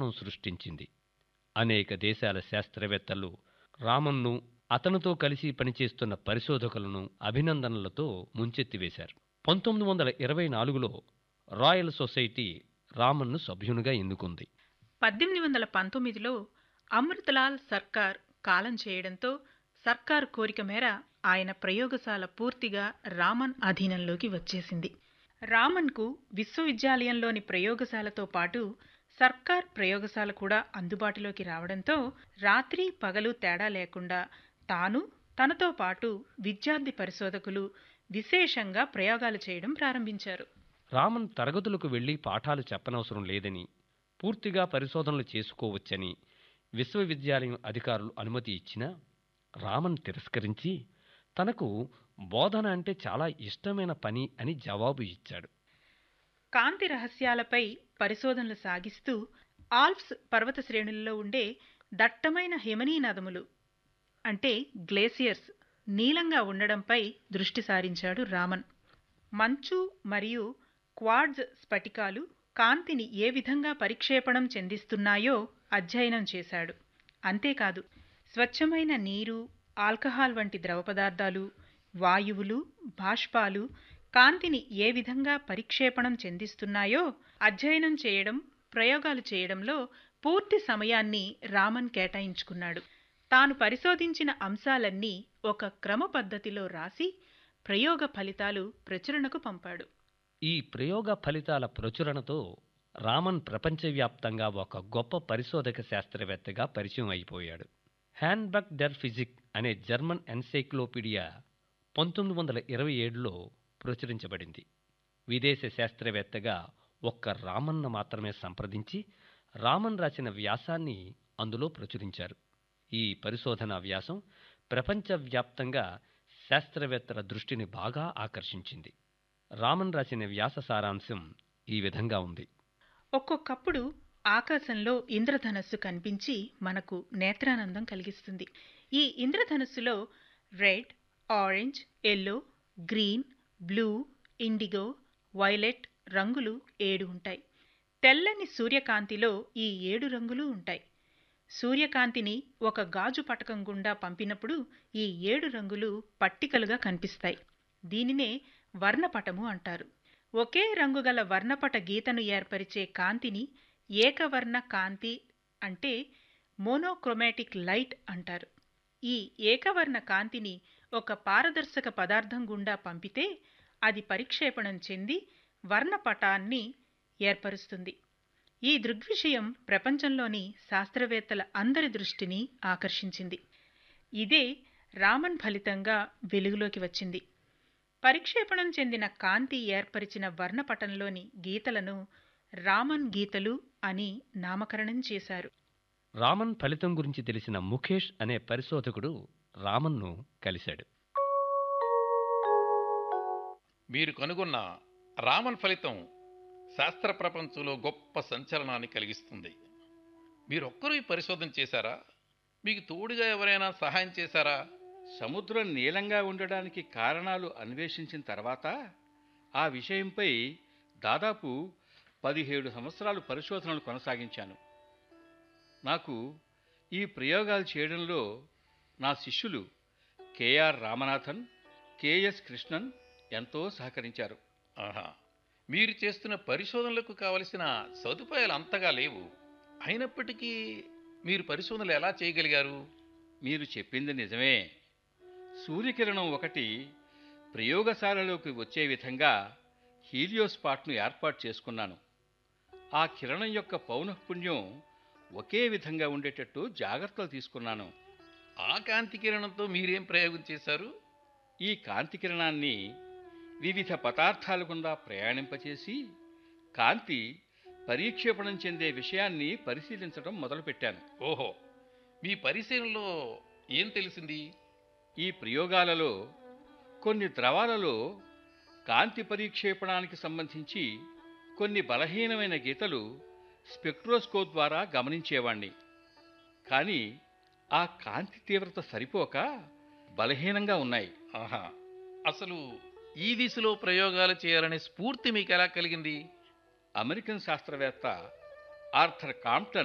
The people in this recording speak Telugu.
ఉత్సాహం సృష్టించింది అనేక దేశాల శాస్త్రవేత్తలు రామన్ను అతనితో కలిసి పనిచేస్తున్న పరిశోధకులను అభినందనలతో ముంచెత్తివేశారు పంతొమ్మిది వందల ఇరవై నాలుగులో రాయల్ సొసైటీ రామన్ను సభ్యునిగా ఎన్నుకుంది పద్దెనిమిది వందల పంతొమ్మిదిలో అమృతలాల్ సర్కార్ కాలం చేయడంతో సర్కార్ కోరిక మేర ఆయన ప్రయోగశాల పూర్తిగా రామన్ అధీనంలోకి వచ్చేసింది రామన్కు విశ్వవిద్యాలయంలోని ప్రయోగశాలతో పాటు సర్కార్ ప్రయోగశాల కూడా అందుబాటులోకి రావడంతో రాత్రి పగలు తేడా లేకుండా తాను తనతో పాటు విద్యార్థి పరిశోధకులు విశేషంగా ప్రయోగాలు చేయడం ప్రారంభించారు రామన్ తరగతులకు వెళ్లి పాఠాలు చెప్పనవసరం లేదని పూర్తిగా పరిశోధనలు చేసుకోవచ్చని విశ్వవిద్యాలయం అధికారులు అనుమతి ఇచ్చినా రామన్ తిరస్కరించి తనకు బోధన అంటే చాలా ఇష్టమైన పని అని జవాబు ఇచ్చాడు కాంతి రహస్యాలపై పరిశోధనలు సాగిస్తూ ఆల్ప్స్ పర్వత శ్రేణుల్లో ఉండే దట్టమైన హిమనీ నదములు అంటే గ్లేసియర్స్ నీలంగా ఉండడంపై దృష్టి సారించాడు రామన్ మంచు మరియు క్వాడ్జ్ స్ఫటికాలు కాంతిని ఏ విధంగా పరిక్షేపణం చెందిస్తున్నాయో అధ్యయనం చేశాడు అంతేకాదు స్వచ్ఛమైన నీరు ఆల్కహాల్ వంటి ద్రవ పదార్థాలు వాయువులు బాష్పాలు కాంతిని ఏ విధంగా పరిక్షేపణం చెందిస్తున్నాయో అధ్యయనం చేయడం ప్రయోగాలు చేయడంలో పూర్తి సమయాన్ని రామన్ కేటాయించుకున్నాడు తాను పరిశోధించిన అంశాలన్నీ ఒక క్రమ పద్ధతిలో రాసి ప్రయోగ ఫలితాలు ప్రచురణకు పంపాడు ఈ ప్రయోగ ఫలితాల ప్రచురణతో రామన్ ప్రపంచవ్యాప్తంగా ఒక గొప్ప పరిశోధక శాస్త్రవేత్తగా పరిచయం అయిపోయాడు హ్యాన్బక్ డెర్ ఫిజిక్ అనే జర్మన్ ఎన్సైక్లోపీడియా పంతొమ్మిది వందల ఇరవై ఏడులో ప్రచురించబడింది విదేశ శాస్త్రవేత్తగా ఒక్క రామన్ను మాత్రమే సంప్రదించి రామన్ రాసిన వ్యాసాన్ని అందులో ప్రచురించారు ఈ పరిశోధన వ్యాసం ప్రపంచవ్యాప్తంగా శాస్త్రవేత్తల దృష్టిని బాగా ఆకర్షించింది రామన్ రాసిన వ్యాస సారాంశం ఈ విధంగా ఉంది ఒక్కొక్కప్పుడు ఆకాశంలో ఇంద్రధనస్సు కనిపించి మనకు నేత్రానందం కలిగిస్తుంది ఈ ఇంద్రధనస్సులో red orange yellow green blue indigo violet రంగులు ఏడు ఉంటాయి తెల్లని సూర్యకాంతిలో ఈ ఏడు రంగులు ఉంటాయి సూర్యకాంతిని ఒక గాజు పటకం గుండా పంపినప్పుడు ఈ ఏడు రంగులు పట్టికలుగా కనిపిస్తాయి దీనినే వర్ణపటము అంటారు ఒకే రంగు గల వర్ణపట గీతను ఏర్పరిచే కాంతిని ఏకవర్ణ కాంతి అంటే మోనోక్రోమాటిక్ లైట్ అంటారు ఈ ఏకవర్ణ కాంతిని ఒక పారదర్శక పదార్థం గుండా పంపితే అది పరిక్షేపణం చెంది వర్ణపటాన్ని ఏర్పరుస్తుంది ఈ దృగ్విషయం ప్రపంచంలోని శాస్త్రవేత్తల అందరి దృష్టిని ఆకర్షించింది ఇదే రామన్ ఫలితంగా వెలుగులోకి వచ్చింది పరిక్షేపణం చెందిన కాంతి ఏర్పరిచిన వర్ణపటంలోని గీతలను రామన్ గీతలు అని నామకరణం చేశారు రామన్ ఫలితం గురించి తెలిసిన ముఖేష్ అనే పరిశోధకుడు రామన్ను కలిశాడు మీరు కనుగొన్న రామన్ ఫలితం శాస్త్ర ప్రపంచంలో గొప్ప సంచలనాన్ని కలిగిస్తుంది మీరొక్కరూ ఈ పరిశోధన చేశారా మీకు తోడుగా ఎవరైనా సహాయం చేశారా సముద్రం నీలంగా ఉండడానికి కారణాలు అన్వేషించిన తర్వాత ఆ విషయంపై దాదాపు పదిహేడు సంవత్సరాలు పరిశోధనలు కొనసాగించాను నాకు ఈ ప్రయోగాలు చేయడంలో నా శిష్యులు కెఆర్ రామనాథన్ కెఎస్ కృష్ణన్ ఎంతో సహకరించారు ఆహా మీరు చేస్తున్న పరిశోధనలకు కావలసిన సదుపాయాలు అంతగా లేవు అయినప్పటికీ మీరు పరిశోధనలు ఎలా చేయగలిగారు మీరు చెప్పింది నిజమే సూర్యకిరణం ఒకటి ప్రయోగశాలలోకి వచ్చే విధంగా హీలియోస్పాట్ను ఏర్పాటు చేసుకున్నాను ఆ కిరణం యొక్క పౌనఃపుణ్యం ఒకే విధంగా ఉండేటట్టు జాగ్రత్తలు తీసుకున్నాను ఆ కాంతి కిరణంతో మీరేం ప్రయోగం చేశారు ఈ కాంతి కిరణాన్ని వివిధ పదార్థాల గుండా ప్రయాణింపచేసి కాంతి పరీక్షేపణం చెందే విషయాన్ని పరిశీలించడం మొదలుపెట్టాను ఓహో మీ పరిశీలనలో ఏం తెలిసింది ఈ ప్రయోగాలలో కొన్ని ద్రవాలలో కాంతి పరీక్షేపణానికి సంబంధించి కొన్ని బలహీనమైన గీతలు స్పెక్ట్రోస్కోప్ ద్వారా గమనించేవాణ్ణి కానీ ఆ కాంతి తీవ్రత సరిపోక బలహీనంగా ఉన్నాయి ఆహా అసలు ఈ దిశలో ప్రయోగాలు చేయాలనే స్ఫూర్తి మీకు ఎలా కలిగింది అమెరికన్ శాస్త్రవేత్త ఆర్థర్ కాంప్టన్